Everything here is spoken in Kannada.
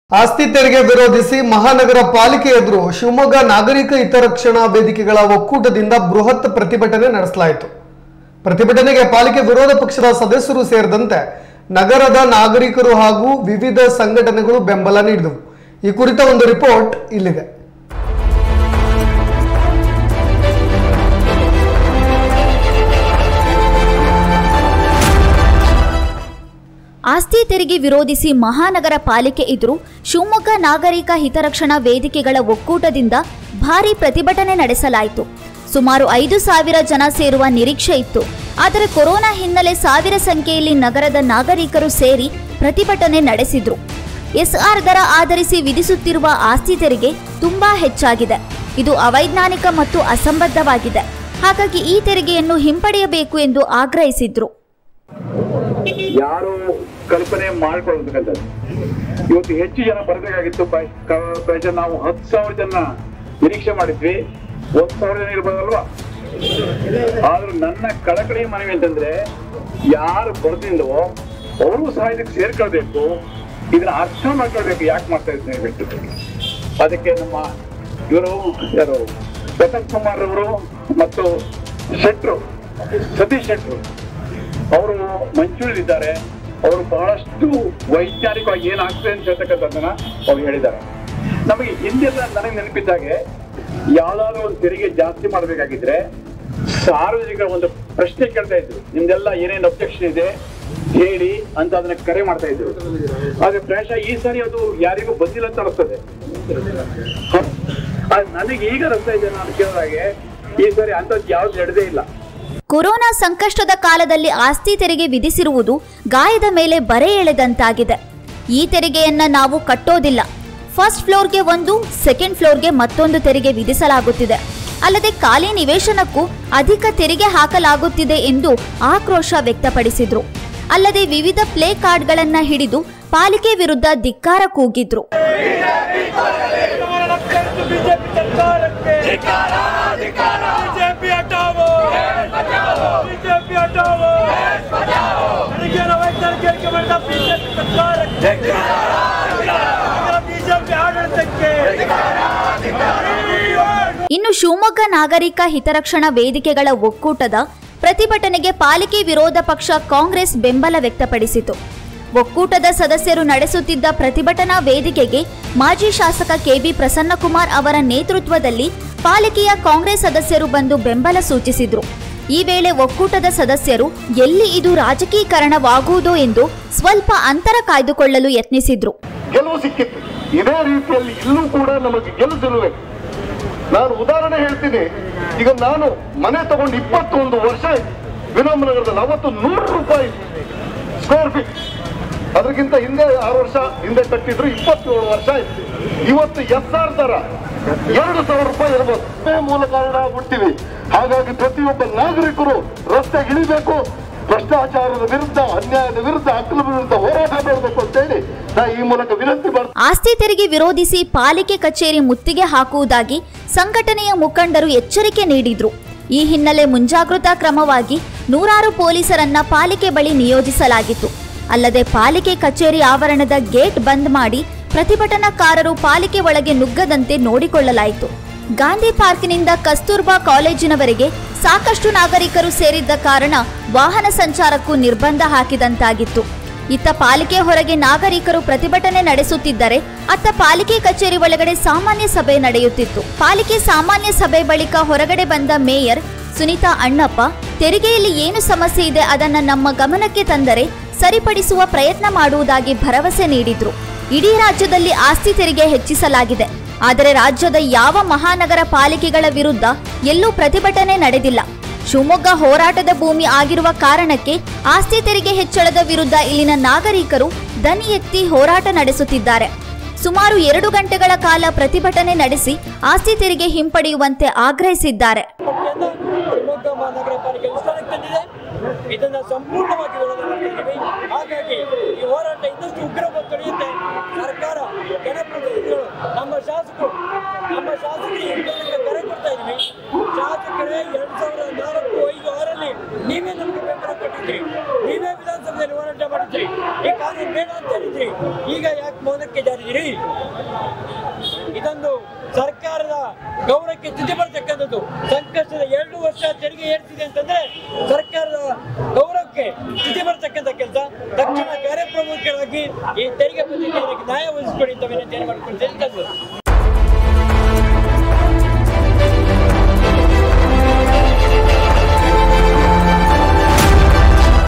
ಆಸ್ತಿ ತೆರಿಗೆ ವಿರೋಧಿಸಿ ಮಹಾನಗರ ಪಾಲಿಕೆ ಎದುರು ಶಿವಮೊಗ್ಗ ನಾಗರಿಕ ಹಿತರಕ್ಷಣಾ ವೇದಿಕೆಗಳ ಒಕ್ಕೂಟದಿಂದ ಬೃಹತ್ ಪ್ರತಿಭಟನೆ ನಡೆಸಲಾಯಿತು ಪ್ರತಿಭಟನೆಗೆ ಪಾಲಿಕೆ ವಿರೋಧ ಪಕ್ಷದ ಸದಸ್ಯರು ಸೇರಿದಂತೆ ನಗರದ ನಾಗರಿಕರು ಹಾಗೂ ವಿವಿಧ ಸಂಘಟನೆಗಳು ಬೆಂಬಲ ನೀಡಿದವು ಈ ಕುರಿತ ಒಂದು ರಿಪೋರ್ಟ್ ಇಲ್ಲಿದೆ ಆಸ್ತಿ ತೆರಿಗೆ ವಿರೋಧಿಸಿ ಮಹಾನಗರ ಪಾಲಿಕೆ ಎದುರು ಶಿವಮೊಗ್ಗ ನಾಗರಿಕ ಹಿತರಕ್ಷಣಾ ವೇದಿಕೆಗಳ ಒಕ್ಕೂಟದಿಂದ ಭಾರೀ ಪ್ರತಿಭಟನೆ ನಡೆಸಲಾಯಿತು ಸುಮಾರು ಐದು ಸಾವಿರ ಜನ ಸೇರುವ ನಿರೀಕ್ಷೆ ಇತ್ತು ಆದರೆ ಕೊರೋನಾ ಹಿನ್ನೆಲೆ ಸಾವಿರ ಸಂಖ್ಯೆಯಲ್ಲಿ ನಗರದ ನಾಗರಿಕರು ಸೇರಿ ಪ್ರತಿಭಟನೆ ನಡೆಸಿದ್ರು ಎಸ್ಆರ್ ದರ ಆಧರಿಸಿ ವಿಧಿಸುತ್ತಿರುವ ಆಸ್ತಿ ತೆರಿಗೆ ತುಂಬಾ ಹೆಚ್ಚಾಗಿದೆ ಇದು ಅವೈಜ್ಞಾನಿಕ ಮತ್ತು ಅಸಂಬದ್ಧವಾಗಿದೆ ಹಾಗಾಗಿ ಈ ತೆರಿಗೆಯನ್ನು ಹಿಂಪಡೆಯಬೇಕು ಎಂದು ಆಗ್ರಹಿಸಿದ್ರು ಯಾರು ಕಲ್ಪನೆ ಮಾಡ್ಕೊಳ್ಬೇಕಂತದ್ದು ಇವತ್ತು ಹೆಚ್ಚು ಜನ ಬರಬೇಕಾಗಿತ್ತು ಬಹುಶಃ ನಾವು ಹತ್ತು ಸಾವಿರ ಜನ ನಿರೀಕ್ಷೆ ಮಾಡಿದ್ವಿ ಒಂದ್ ಸಾವಿರ ಜನ ಇರ್ಬೋದಲ್ವಾ ಆದ್ರೂ ನನ್ನ ಕಳಕಳಿ ಮನವಿ ಅಂತಂದ್ರೆ ಯಾರು ಬರ್ದಿಲ್ವೋ ಅವರು ಸಹ ಇದಕ್ಕೆ ಸೇರ್ಕೊಳ್ಬೇಕು ಇದನ್ನ ಅರ್ಥ ಮಾಡ್ಕೊಳ್ಬೇಕು ಯಾಕೆ ಮಾಡ್ತಾ ಇದ್ದೀನಿ ಬಿಟ್ಟು ಅದಕ್ಕೆ ನಮ್ಮ ಇವರು ಯಾರು ವಸಂತ್ ಕುಮಾರ್ ಅವರು ಮತ್ತು ಶೆಟ್ರು ಸತೀಶ್ ಶೆಟ್ರು ಅವರು ಮಂಚೂರಿದ್ದಾರೆ ಅವರು ಬಹಳಷ್ಟು ವೈಜ್ಞಾನಿಕವಾಗಿ ಏನಾಗ್ತದೆ ಅಂತ ಹೇಳ್ತಕ್ಕಂಥದ್ದನ್ನ ಅವ್ರು ಹೇಳಿದ್ದಾರೆ ನಮಗೆ ಹಿಂದೆಲ್ಲ ನನಗೆ ನೆನಪಿದ್ದಾಗೆ ಯಾವ್ದಾದ್ರು ಒಂದು ತೆರಿಗೆ ಜಾಸ್ತಿ ಮಾಡಬೇಕಾಗಿದ್ರೆ ಸಾರ್ವಜನಿಕರ ಒಂದು ಪ್ರಶ್ನೆ ಕೇಳ್ತಾ ಇದ್ರು ನಿಮ್ದೆಲ್ಲ ಏನೇನು ಅಬ್ಜೆಕ್ಷನ್ ಇದೆ ಹೇಳಿ ಅಂತ ಅದನ್ನ ಕರೆ ಮಾಡ್ತಾ ಇದ್ರು ಆದ್ರೆ ಪ್ರಾಯಶಃ ಈ ಸಾರಿ ಅದು ಯಾರಿಗೂ ಬಂದಿಲ್ಲ ಅಂತ ಅನಿಸ್ತದೆ ಹ. ಆದ್ರೆ ನನಗೆ ಈಗ ಅನಿಸ್ತಾ ಇದೆ ನಾನು ಕೇಳಿದಾಗೆ ಈ ಸಾರಿ ಅಂತದ್ದು ಯಾವ್ದು ನಡೆದೇ ಇಲ್ಲ ಕೊರೋನಾ ಸಂಕಷ್ಟದ ಕಾಲದಲ್ಲಿ ಆಸ್ತಿ ತೆರಿಗೆ ವಿಧಿಸಿರುವುದು ಗಾಯದ ಮೇಲೆ ಬರೆ ಎಳೆದಂತಾಗಿದೆ ಈ ತೆರಿಗೆಯನ್ನ ನಾವು ಕಟ್ಟೋದಿಲ್ಲ ಫಸ್ಟ್ ಫ್ಲೋರ್ಗೆ ಒಂದು ಸೆಕೆಂಡ್ ಫ್ಲೋರ್ಗೆ ಮತ್ತೊಂದು ತೆರಿಗೆ ವಿಧಿಸಲಾಗುತ್ತಿದೆ ಅಲ್ಲದೆ ಖಾಲಿ ನಿವೇಶನಕ್ಕೂ ಅಧಿಕ ತೆರಿಗೆ ಹಾಕಲಾಗುತ್ತಿದೆ ಎಂದು ಆಕ್ರೋಶ ವ್ಯಕ್ತಪಡಿಸಿದ್ರು ಅಲ್ಲದೆ ವಿವಿಧ ಪ್ಲೇ ಕಾರ್ಡ್ಗಳನ್ನ ಹಿಡಿದು ಪಾಲಿಕೆ ವಿರುದ್ಧ ಧಿಕ್ಕಾರ ಕೂಗಿದ್ರು ಬಿಜೆಪಿ ಸರ್ಕಾರಕ್ಕೆ ಬಿಜೆಪಿ ಹಟಾವೋ ಬಿಜೆಪಿ ಹಟಾವೋ ತೆರಿಗೆಯನ್ನು ವೈಜ್ಞಾನಿಕ ಮಾಡಿದ ಬಿಜೆಪಿ ಸರ್ಕಾರಕ್ಕೆ ಬಿಜೆಪಿ ಆಡಳಿತಕ್ಕೆ ಇನ್ನು ಶಿವಮೊಗ್ಗ ನಾಗರಿಕ ಹಿತರಕ್ಷಣಾ ವೇದಿಕೆಗಳ ಒಕ್ಕೂಟದ ಪ್ರತಿಭಟನೆಗೆ ಪಾಲಿಕೆ ವಿರೋಧ ಪಕ್ಷ ಕಾಂಗ್ರೆಸ್ ಬೆಂಬಲ ವ್ಯಕ್ತಪಡಿಸಿತು ಒಕ್ಕೂಟದ ಸದಸ್ಯರು ನಡೆಸುತ್ತಿದ್ದ ಪ್ರತಿಭಟನಾ ವೇದಿಕೆಗೆ ಮಾಜಿ ಶಾಸಕ ಕೆಬಿ ಪ್ರಸನ್ನಕುಮಾರ್ ಅವರ ನೇತೃತ್ವದಲ್ಲಿ ಪಾಲಿಕೆಯ ಕಾಂಗ್ರೆಸ್ ಸದಸ್ಯರು ಬಂದು ಬೆಂಬಲ ಸೂಚಿಸಿದ್ರು ಈ ವೇಳೆ ಒಕ್ಕೂಟದ ಸದಸ್ಯರು ಎಲ್ಲಿ ಇದು ರಾಜಕೀಕರಣವಾಗುವುದೋ ಎಂದು ಸ್ವಲ್ಪ ಅಂತರ ಕಾಯ್ದುಕೊಳ್ಳಲು ಯತ್ನಿಸಿದ್ರು ಗೆಲುವು ಸಿಕ್ಕಿತ್ತು ಇದೇ ರೀತಿಯಲ್ಲಿ ಇಲ್ಲೂ ಕೂಡ ನಮಗೆ ಗೆಲುವು ಸಿಲುವೆ ನಾನು ಉದಾಹರಣೆ ಹೇಳ್ತೀನಿ ಈಗ ನಾನು ಮನೆ ತಗೊಂಡು ಇಪ್ಪತ್ತೊಂದು ವರ್ಷ ಆಯ್ತು ವಿನಮ್ರನಗರದಲ್ಲಿ ಅವತ್ತು ನೂರು ರೂಪಾಯಿ ಸ್ಕ್ವೇರ್ ಫೀಟ್ ಅದಕ್ಕಿಂತ ಹಿಂದೆ ಆರು ವರ್ಷ ಹಿಂದೆ ಕಟ್ಟಿದ್ರು ಇಪ್ಪತ್ತೇಳು ವರ್ಷ ಆಯ್ತು ಇವತ್ತು ಎಸ್ ಆರ್ ದರ ಎರಡು ಸಾವಿರ ರೂಪಾಯಿ ಇರ್ಬೋದು ಅದೇ ಮೂಲ ಕಾರಣ ಆಗ್ಬಿಡ್ತೀವಿ ಹಾಗಾಗಿ ಪ್ರತಿಯೊಬ್ಬ ನಾಗರಿಕರು ರಸ್ತೆಗೆ ಇಳಿಬೇಕು ಭ್ರಷ್ಟಾಚಾರದ ವಿರುದ್ಧ ಅನ್ಯಾಯದ ವಿರುದ್ಧ ಅಕ್ರಮ ವಿರುದ್ಧ ಹೋರಾಟ ಮಾಡಬೇಕು ಅಂತೇಳಿ ನಾ ಈ ಮೂಲಕ ವಿನಂತಿ ಮಾಡ್ತೀನಿ ಆಸ್ತಿ ತೆರಿಗೆ ವಿರೋಧಿಸಿ ಪಾಲಿಕೆ ಕಚೇರಿ ಮುತ್ತಿಗೆ ಹಾಕುವುದಾಗಿ ಸಂಘಟನೆಯ ಮುಖಂಡರು ಎಚ್ಚರಿಕೆ ನೀಡಿದ್ರು ಈ ಹಿನ್ನೆಲೆ ಮುಂಜಾಗೃತಾ ಕ್ರಮವಾಗಿ ನೂರಾರು ಪೊಲೀಸರನ್ನ ಪಾಲಿಕೆ ಬಳಿ ನಿಯೋಜಿಸಲಾಗಿತ್ತು ಅಲ್ಲದೆ ಪಾಲಿಕೆ ಕಚೇರಿ ಆವರಣದ ಗೇಟ್ ಬಂದ್ ಮಾಡಿ ಪ್ರತಿಭಟನಾಕಾರರು ಪಾಲಿಕೆ ಒಳಗೆ ನುಗ್ಗದಂತೆ ನೋಡಿಕೊಳ್ಳಲಾಯಿತು ಗಾಂಧಿ ಪಾರ್ಕ್ನಿಂದ ಕಸ್ತೂರ್ಬಾ ಕಾಲೇಜಿನವರೆಗೆ ಸಾಕಷ್ಟು ನಾಗರಿಕರು ಸೇರಿದ್ದ ಕಾರಣ ವಾಹನ ಸಂಚಾರಕ್ಕೂ ನಿರ್ಬಂಧ ಹಾಕಿದಂತಾಗಿತ್ತು ಇತ್ತ ಪಾಲಿಕೆ ಹೊರಗೆ ನಾಗರಿಕರು ಪ್ರತಿಭಟನೆ ನಡೆಸುತ್ತಿದ್ದರೆ ಅತ್ತ ಪಾಲಿಕೆ ಕಚೇರಿ ಒಳಗಡೆ ಸಾಮಾನ್ಯ ಸಭೆ ನಡೆಯುತ್ತಿತ್ತು ಪಾಲಿಕೆ ಸಾಮಾನ್ಯ ಸಭೆ ಬಳಿಕ ಹೊರಗಡೆ ಬಂದ ಮೇಯರ್ ಸುನೀತಾ ಅಣ್ಣಪ್ಪ ತೆರಿಗೆಯಲ್ಲಿ ಏನು ಸಮಸ್ಯೆ ಇದೆ ಅದನ್ನ ನಮ್ಮ ಗಮನಕ್ಕೆ ತಂದರೆ ಸರಿಪಡಿಸುವ ಪ್ರಯತ್ನ ಮಾಡುವುದಾಗಿ ಭರವಸೆ ನೀಡಿದ್ರು ಇಡೀ ರಾಜ್ಯದಲ್ಲಿ ಆಸ್ತಿ ತೆರಿಗೆ ಹೆಚ್ಚಿಸಲಾಗಿದೆ ಆದರೆ ರಾಜ್ಯದ ಯಾವ ಮಹಾನಗರ ಪಾಲಿಕೆಗಳ ವಿರುದ್ಧ ಎಲ್ಲೂ ಪ್ರತಿಭಟನೆ ನಡೆದಿಲ್ಲ ಶಿವಮೊಗ್ಗ ಹೋರಾಟದ ಭೂಮಿ ಆಗಿರುವ ಕಾರಣಕ್ಕೆ ಆಸ್ತಿ ತೆರಿಗೆ ಹೆಚ್ಚಳದ ವಿರುದ್ಧ ಇಲ್ಲಿನ ನಾಗರಿಕರು ದನಿ ಎತ್ತಿ ಹೋರಾಟ ನಡೆಸುತ್ತಿದ್ದಾರೆ ಸುಮಾರು ಎರಡು ಗಂಟೆಗಳ ಕಾಲ ಪ್ರತಿಭಟನೆ ನಡೆಸಿ ಆಸ್ತಿ ತೆರಿಗೆ ಹಿಂಪಡೆಯುವಂತೆ ಆಗ್ರಹಿಸಿದ್ದಾರೆ ಪಕ್ಷದಿಂದ ಶಿವಮೊಗ್ಗ ಮಹಾನಗರ ಪಾಲಿಕೆ ಅನುಷ್ಠಾನಕ್ಕೆ ತಂದಿದೆ ಇದನ್ನ ಸಂಪೂರ್ಣವಾಗಿ ವಿರೋಧ ಮಾಡ್ತಿದ್ದೀವಿ ಹಾಗಾಗಿ ಈ ಹೋರಾಟ ಇನ್ನಷ್ಟು ಉಗ್ರವಾಗಿ ನಡೆಯುತ್ತೆ ಸರ್ಕಾರ ಜನಪ್ರತಿನಿಧಿಗಳು ನಮ್ಮ ಶಾಸಕರು ನಮ್ಮ ಶಾಸಕರಿಗೆ ಹಿಂದೆ ಕರೆ ಕೊಡ್ತಾ ಇದ್ವಿ ಶಾಸಕರೇ ಎರಡ್ ಸಾವಿರದ ನಾಲ್ಕು ಐದು ಆರಲ್ಲಿ ನೀವೇ ನಮಗೆ ಬೆಂಬಲ ಕೊಟ್ಟಿದ್ರಿ ನೀವೇ ವಿಧಾನಸಭೆಯಲ್ಲಿ ಹೋರಾಟ ಮಾಡಿದ್ರಿ ಈ ಕಾನೂನು ಬೇಡ ಅಂತ ಹೇಳಿದ್ರಿ ಈಗ ಯಾಕೆ ಮೌನಕ್ಕೆ ಜಾರಿ ಇದ್ದೀರಿ ಇದೊಂದು ಸರ್ಕಾರದ ಗೌರವಕ್ಕೆ ಚ್ಯುತಿ ಬರ್ತಕ್ಕಂಥದ್ದು ಸಂಕಷ್ಟದ ಎರಡು ವರ್ಷ ತೆರಿಗೆ ಏರ್ತಿದೆ ಅಂತಂದ್ರೆ ಸರ್ಕಾರದ ಗೌರವಕ್ಕೆ ಚ್ಯುತಿ ಬರ್ತಕ್ಕಂಥ ಕೆಲಸ ತಕ್ಷಣ ಕಾರ್ಯಪ್ರಮುಖರಾಗಿ ಈ ತೆರಿಗೆ ಪದ್ಧತಿಗೆ ನ್ಯಾಯ ಒದಗಿಸಿಕೊಡಿ ಅಂತ ವಿನಂತಿಯನ್ನು ಮಾಡಿಕೊಳ್ತೇನೆ